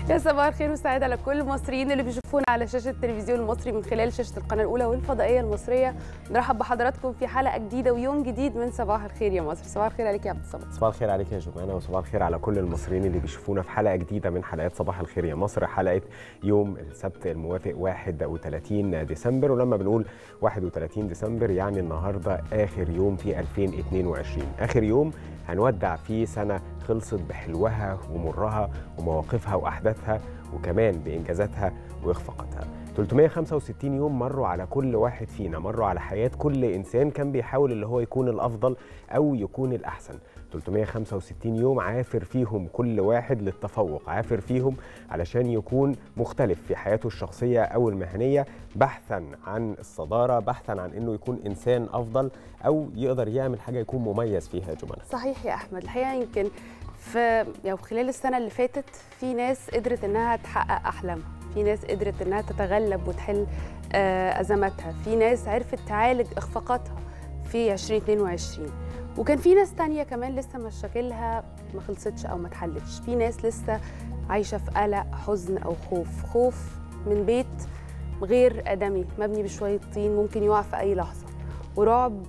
يا صباح الخير والسعادة على كل المصريين اللي بيشوفونا على شاشة التلفزيون المصري من خلال شاشة القناة الأولى والفضائية المصرية نرحب بحضراتكم في حلقة جديدة ويوم جديد من صباح الخير يا مصر صباح الخير عليك يا عبد الصمد صباح الخير عليك يا جمانة وصباح الخير على كل المصريين اللي بيشوفونا في حلقة جديدة من حلقات صباح الخير يا مصر حلقة يوم السبت الموافق 31 ديسمبر ولما بنقول 31 ديسمبر يعني النهاردة آخر يوم في 2022 آخر يوم هنودع فيه سنة خلصت بحلوها ومرها ومواقفها وأحداثها وكمان بإنجازاتها وإخفاقاتها 365 يوم مروا على كل واحد فينا مروا على حياة كل إنسان كان بيحاول اللي هو يكون الأفضل أو يكون الأحسن 365 يوم عافر فيهم كل واحد للتفوق عافر فيهم علشان يكون مختلف في حياته الشخصية أو المهنية بحثا عن الصدارة بحثا عن أنه يكون إنسان أفضل أو يقدر يعمل حاجة يكون مميز فيها يا جمانة صحيح يا أحمد الحقيقة يمكن في يعني خلال السنة اللي فاتت في ناس قدرت إنها تحقق أحلامها في ناس قدرت إنها تتغلب وتحل أزماتها في ناس عرفت تعالج إخفاقاتها في 2022 وكان في ناس تانية كمان لسه مشاكلها ما خلصتش أو ما اتحلتش في ناس لسه عايشة في قلق حزن أو خوف خوف من بيت غير آدمي مبني بشوية طين ممكن يقع في أي لحظة ورعب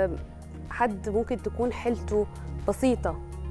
حد ممكن تكون حيلته بسيطة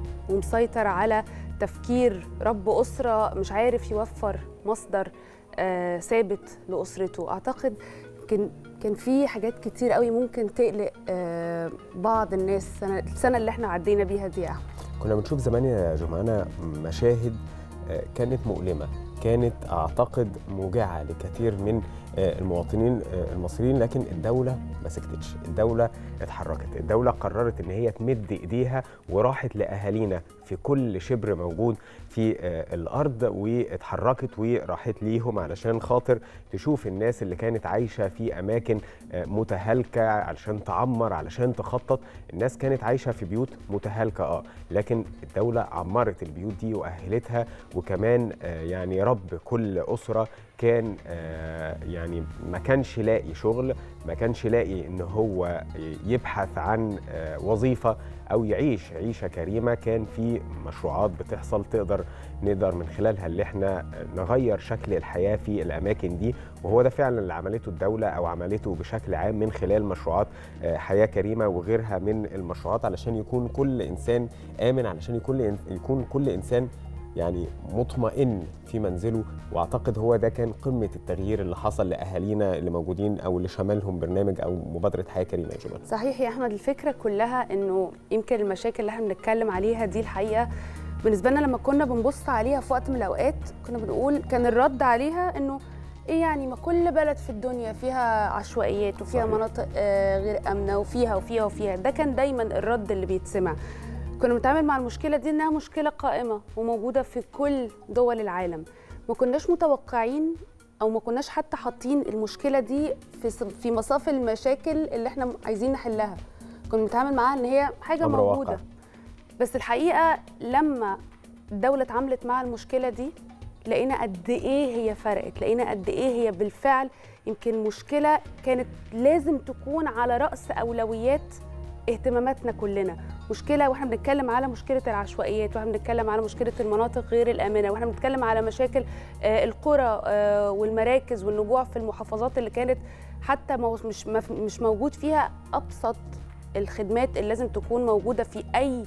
ومسيطر على تفكير رب أسرة مش عارف يوفر مصدر آه ثابت لأسرته أعتقد كان كان في حاجات كتير قوي ممكن تقلق آه بعض الناس السنة, السنة اللي احنا عدينا بيها دي كنا بنشوف زمان يا جمانة مشاهد آه كانت مؤلمة كانت اعتقد موجعه لكثير من المواطنين المصريين لكن الدوله ما سكتتش الدوله اتحركت الدوله قررت ان هي تمد ايديها وراحت لاهالينا في كل شبر موجود في الارض واتحركت وراحت ليهم علشان خاطر تشوف الناس اللي كانت عايشه في اماكن متهالكه علشان تعمر علشان تخطط الناس كانت عايشه في بيوت متهالكه اه لكن الدوله عمرت البيوت دي واهلتها وكمان يعني رب كل اسره كان يعني ما كانش لاقي شغل ما كانش لاقي ان هو يبحث عن وظيفه او يعيش عيشه كريمه كان في مشروعات بتحصل تقدر نقدر من خلالها اللي احنا نغير شكل الحياه في الاماكن دي وهو ده فعلا اللي عملته الدوله او عملته بشكل عام من خلال مشروعات حياه كريمه وغيرها من المشروعات علشان يكون كل انسان امن علشان يكون يكون كل انسان يعني مطمئن في منزله واعتقد هو ده كان قمه التغيير اللي حصل لاهالينا اللي موجودين او اللي شملهم برنامج او مبادره حياه كريمه يا جماعه. صحيح يا احمد الفكره كلها انه يمكن المشاكل اللي احنا بنتكلم عليها دي الحقيقه بالنسبه لنا لما كنا بنبص عليها في وقت من الاوقات كنا بنقول كان الرد عليها انه ايه يعني ما كل بلد في الدنيا فيها عشوائيات وفيها صحيح. مناطق غير امنه وفيها وفيها وفيها ده كان دايما الرد اللي بيتسمع كنا بنتعامل مع المشكله دي انها مشكله قائمه وموجوده في كل دول العالم ما كناش متوقعين او ما كناش حتى حاطين المشكله دي في في مصاف المشاكل اللي احنا عايزين نحلها كنا بنتعامل معاها ان هي حاجه موجوده واقع. بس الحقيقه لما الدوله اتعاملت مع المشكله دي لقينا قد ايه هي فرقت لقينا قد ايه هي بالفعل يمكن مشكله كانت لازم تكون على راس اولويات اهتماماتنا كلنا مشكله واحنا بنتكلم على مشكله العشوائيات واحنا بنتكلم على مشكله المناطق غير الامنه واحنا بنتكلم على مشاكل القرى والمراكز والنجوع في المحافظات اللي كانت حتى مش مش موجود فيها ابسط الخدمات اللي لازم تكون موجوده في اي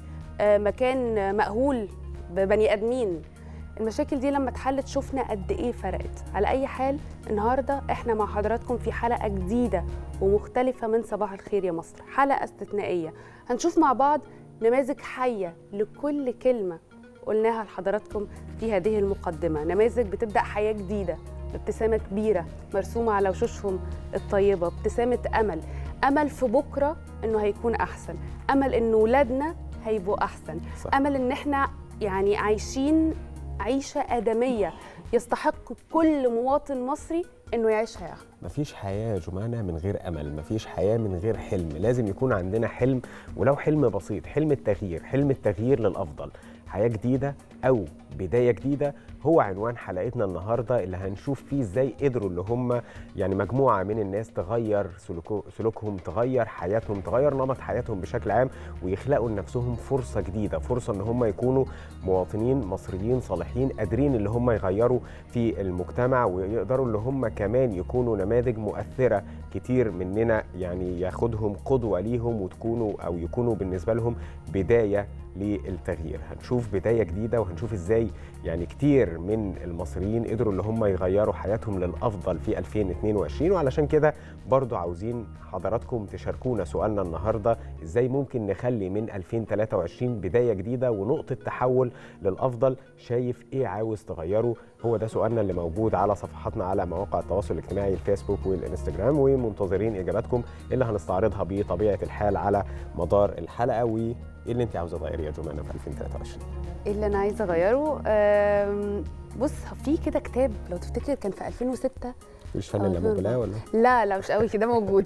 مكان مأهول ببني ادمين المشاكل دي لما اتحلت شفنا قد ايه فرقت على اي حال النهارده احنا مع حضراتكم في حلقه جديده ومختلفه من صباح الخير يا مصر حلقه استثنائيه هنشوف مع بعض نماذج حيه لكل كلمه قلناها لحضراتكم في هذه المقدمه نماذج بتبدا حياه جديده ابتسامه كبيره مرسومه على وشوشهم الطيبه ابتسامه امل امل في بكره انه هيكون احسن امل ان ولادنا هيبقوا احسن صح. امل ان احنا يعني عايشين عيشه ادميه يستحق كل مواطن مصري انه يعيشها يا احمد مفيش حياه يا جمانه من غير امل مفيش حياه من غير حلم لازم يكون عندنا حلم ولو حلم بسيط حلم التغيير حلم التغيير للافضل حياه جديده او بدايه جديده هو عنوان حلقتنا النهارده اللي هنشوف فيه ازاي قدروا اللي هم يعني مجموعه من الناس تغير سلوكو سلوكهم تغير حياتهم تغير نمط حياتهم بشكل عام ويخلقوا لنفسهم فرصه جديده فرصه ان هم يكونوا مواطنين مصريين صالحين قادرين اللي هم يغيروا في المجتمع ويقدروا اللي هم كمان يكونوا نماذج مؤثره كتير مننا يعني ياخدهم قدوه ليهم وتكونوا او يكونوا بالنسبه لهم بدايه للتغيير هنشوف بدايه جديده وهنشوف ازاي يعني كتير من المصريين قدروا اللي هم يغيروا حياتهم للافضل في 2022 وعلشان كده برضو عاوزين حضراتكم تشاركونا سؤالنا النهارده ازاي ممكن نخلي من 2023 بدايه جديده ونقطه تحول للافضل شايف ايه عاوز تغيره هو ده سؤالنا اللي موجود على صفحاتنا على مواقع التواصل الاجتماعي الفيسبوك والانستجرام ومنتظرين اجاباتكم اللي هنستعرضها بطبيعه الحال على مدار الحلقه وايه اللي انت عاوزه تغيريه يا جمانه في 2023 ايه اللي انا عايزه اغيره أم، بص في كده كتاب لو تفتكر كان في 2006 مش فن آه، اللامبالاه ولا لا لا مش قوي كده موجود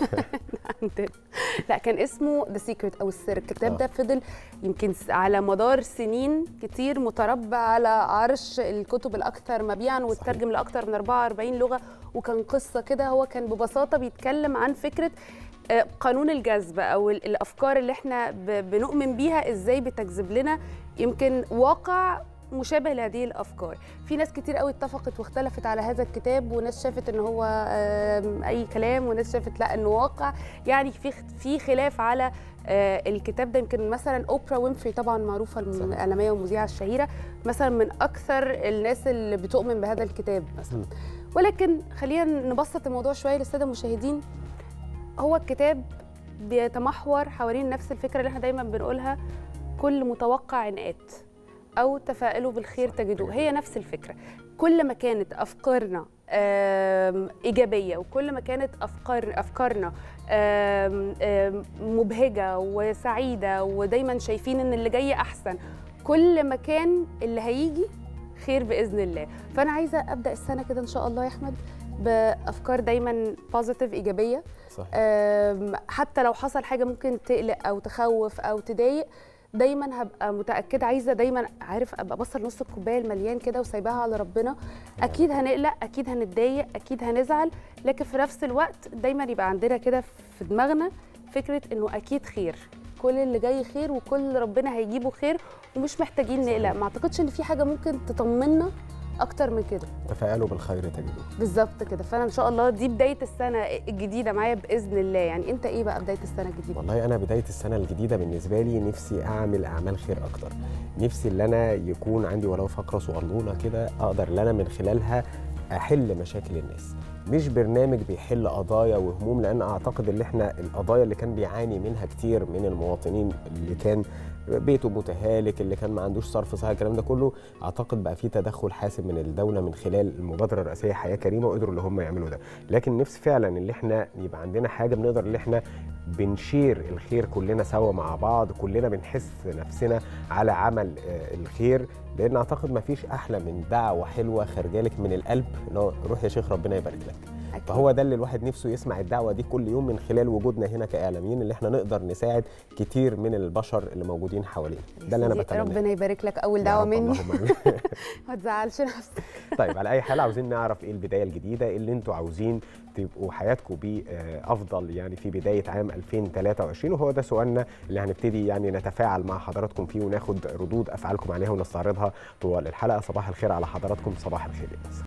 عندنا لا كان اسمه ذا سيكريت او السر الكتاب آه. ده فضل يمكن س- على مدار سنين كتير متربع على عرش الكتب الاكثر مبيعا وترجم لاكثر من 44 لغه وكان قصه كده هو كان ببساطه بيتكلم عن فكره آه، قانون الجذب او ال- الافكار اللي احنا ب- بنؤمن بيها ازاي بتجذب لنا يمكن واقع مشابه لهذه الافكار في ناس كتير قوي اتفقت واختلفت على هذا الكتاب وناس شافت ان هو آم، اي كلام وناس شافت لا انه واقع يعني في في خلاف على آه، الكتاب ده يمكن مثلا اوبرا وينفري طبعا معروفه صحيح. الاعلاميه والمذيعه الشهيره مثلا من اكثر الناس اللي بتؤمن بهذا الكتاب مثلا مم. ولكن خلينا نبسط الموضوع شويه للساده المشاهدين هو الكتاب بيتمحور حوالين نفس الفكره اللي احنا دايما بنقولها كل متوقع انقات او تفائلوا بالخير تجدوه هي نفس الفكره كل ما كانت افكارنا آم، ايجابيه وكل ما كانت افكار افكارنا آم، آم، مبهجه وسعيده ودايما شايفين ان اللي جاي احسن كل ما كان اللي هيجي خير باذن الله فانا عايزه ابدا السنه كده ان شاء الله يا احمد بافكار دايما بوزيتيف ايجابيه صح أم، حتى لو حصل حاجه ممكن تقلق او تخوف او تضايق دايما هبقى متاكده عايزه دايما عارف ابقى بصل نص الكوبايه المليان كده وسايباها على ربنا اكيد هنقلق اكيد هنتضايق اكيد هنزعل لكن في نفس الوقت دايما يبقى عندنا كده في دماغنا فكره انه اكيد خير كل اللي جاي خير وكل ربنا هيجيبه خير ومش محتاجين نقلق ما اعتقدش ان في حاجه ممكن تطمنا اكتر من كده تفاءلوا بالخير تجدوه بالظبط كده فانا ان شاء الله دي بدايه السنه الجديده معايا باذن الله يعني انت ايه بقى بدايه السنه الجديده والله انا بدايه السنه الجديده بالنسبه لي نفسي اعمل اعمال خير اكتر نفسي ان انا يكون عندي ولو فقره صغنونه كده اقدر ان انا من خلالها احل مشاكل الناس مش برنامج بيحل قضايا وهموم لان اعتقد ان احنا القضايا اللي كان بيعاني منها كتير من المواطنين اللي كان بيته متهالك اللي كان ما عندوش صرف صحي الكلام ده كله اعتقد بقى في تدخل حاسم من الدوله من خلال المبادره الرئاسيه حياه كريمه وقدروا اللي هم يعملوا ده لكن نفسي فعلا ان احنا يبقى عندنا حاجه بنقدر ان احنا بنشير الخير كلنا سوا مع بعض كلنا بنحس نفسنا على عمل آه، الخير لان اعتقد ما فيش احلى من دعوه حلوه خارجه لك من القلب اللي هو روح يا شيخ ربنا يبارك لك أكيد. فهو ده اللي الواحد نفسه يسمع الدعوه دي كل يوم من خلال وجودنا هنا كاعلاميين اللي احنا نقدر نساعد كتير من البشر اللي موجودين حوالينا ده اللي انا دي بتمناه ربنا يبارك لك اول يا دعوه رب، مني اللهم آمين. ما تزعلش نفسك طيب على اي حال عاوزين نعرف ايه البدايه الجديده ايه اللي انتوا عاوزين تبقوا حياتكم بيه آه، افضل يعني في بدايه عام 2023 وهو ده سؤالنا اللي هنبتدي يعني نتفاعل مع حضراتكم فيه وناخد ردود افعالكم عليها ونستعرضها طوال الحلقه صباح الخير على حضراتكم صباح الخير يا مصر